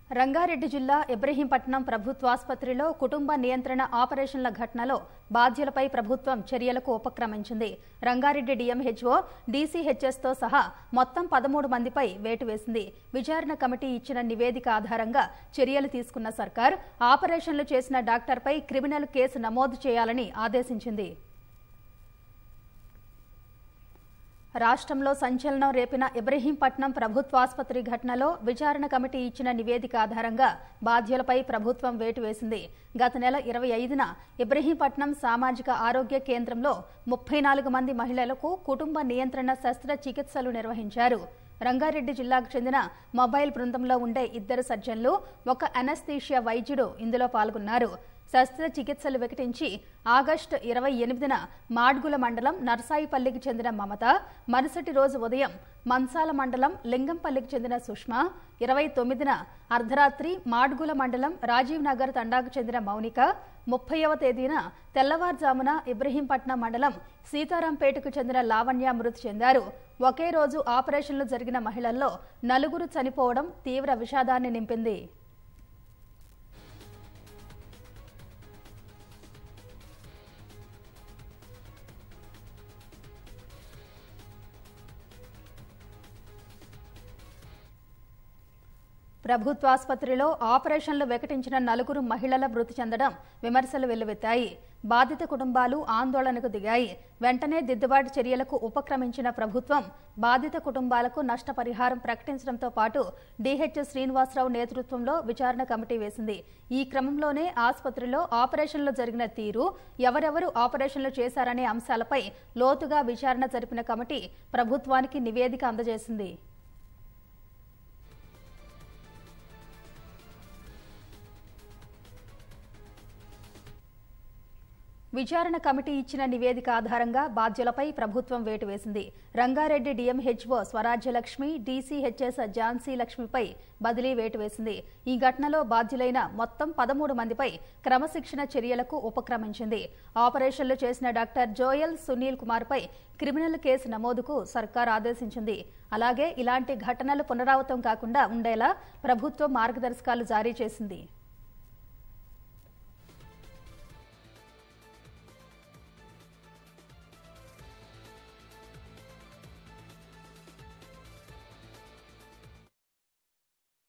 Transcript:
రంగారెడ్డి జిల్లా ఇబ్రహీంపట్నం ప్రభుత్వాసుపత్రిలో కుటుంబ నియంత్రణ ఆపరేషన్ల ఘటనలో బాధ్యులపై ప్రభుత్వం చర్యలకు ఉపక్రమించింది రంగారెడ్డి డిఎంహెచ్ఓ డీసీహెచ్ఎస్తో సహా మొత్తం పదమూడు మందిపై వేటు వేసింది విచారణ కమిటీ ఇచ్చిన నివేదిక ఆధారంగా చర్యలు తీసుకున్న సర్కార్ ఆపరేషన్లు చేసిన డాక్టర్పై క్రిమినల్ కేసు నమోదు చేయాలని ఆదేశించింది రాష్ట్రంలో సంచలనం రేపిన ఇబ్రహీంపట్నం ప్రభుత్వాసుపత్రి ఘటనలో విచారణ కమిటీ ఇచ్చిన నివేదిక ఆధారంగా బాధ్యులపై ప్రభుత్వం వేటు వేసింది గత నెల ఇరవై ఐదున ఇబ్రహీంపట్నం సామాజిక ఆరోగ్య కేంద్రంలో ముప్పై నాలుగు మంది మహిళలకు కుటుంబ నియంత్రణ శస్త్రచికిత్సలు నిర్వహించారు రంగారెడ్డి జిల్లాకు చెందిన మొబైల్ బృందంలో ఉండే ఇద్దరు సర్జన్లు ఒక అనస్థీషియా వైద్యుడు ఇందులో పాల్గొన్నారు శస్త్రచికిత్సలు వికటించి ఆగస్టు ఇరవై ఎనిమిదిన మాడ్గుల మండలం నర్సాయిపల్లికి చెందిన మమత మరుసటి రోజు ఉదయం మంసాల మండలం లింగంపల్లికి చెందిన సుష్మా ఇరవై తొమ్మిదిన అర్ధరాత్రి మాడ్గుల మండలం రాజీవ్ నగర్ తండాకు చెందిన మౌనిక ముప్పైవ తేదీన తెల్లవారుజామున ఇబ్రహీంపట్నం మండలం సీతారాంపేటకు చెందిన లావణ్య మృతి చెందారు ఒకే రోజు ఆపరేషన్లు జరిగిన మహిళల్లో నలుగురు చనిపోవడం తీవ్ర విషాదాన్ని నింపింది ప్రభుత్వాసుపత్రిలో ఆపరేషన్లు వికటించిన నలుగురు మహిళల మృతి చెందడం విమర్శలు వెల్లువెత్తాయి బాధిత కుటుంబాలు ఆందోళనకు దిగాయి వెంటనే దిద్దుబాటు చర్యలకు ఉపక్రమించిన ప్రభుత్వం బాధిత కుటుంబాలకు నష్టపరిహారం ప్రకటించడంతో పాటు డీహెచ్ శ్రీనివాసరావు నేతృత్వంలో విచారణ కమిటీ వేసింది ఈ క్రమంలోనే ఆసుపత్రిలో ఆపరేషన్లు జరిగిన తీరు ఎవరెవరు ఆపరేషన్లు చేశారనే అంశాలపై లోతుగా విచారణ జరిపిన కమిటీ ప్రభుత్వానికి నివేదిక అందజేసింది విచారణ కమిటీ ఇచ్చిన నివేదిక ఆధారంగా బాధ్యులపై ప్రభుత్వం వేటు వేసింది రంగారెడ్డి డిఎంహెచ్ఓ స్వరాజ్యలక్ష్మి డీసీహెచ్ఎస్ ఝాన్సీ లక్ష్మిపై బదిలీ వేటు వేసింది ఈ ఘటనలో బాధ్యులైన మొత్తం పదమూడు మందిపై క్రమశిక్షణ చర్యలకు ఉపక్రమించింది ఆపరేషన్లు చేసిన డాక్టర్ జోయల్ సునీల్ కుమార్పై క్రిమినల్ కేసు నమోదుకు సర్కార్ ఆదేశించింది అలాగే ఇలాంటి ఘటనలు పునరావృతం కాకుండా ఉండేలా ప్రభుత్వం మార్గదర్శకాలు జారీ చేసింది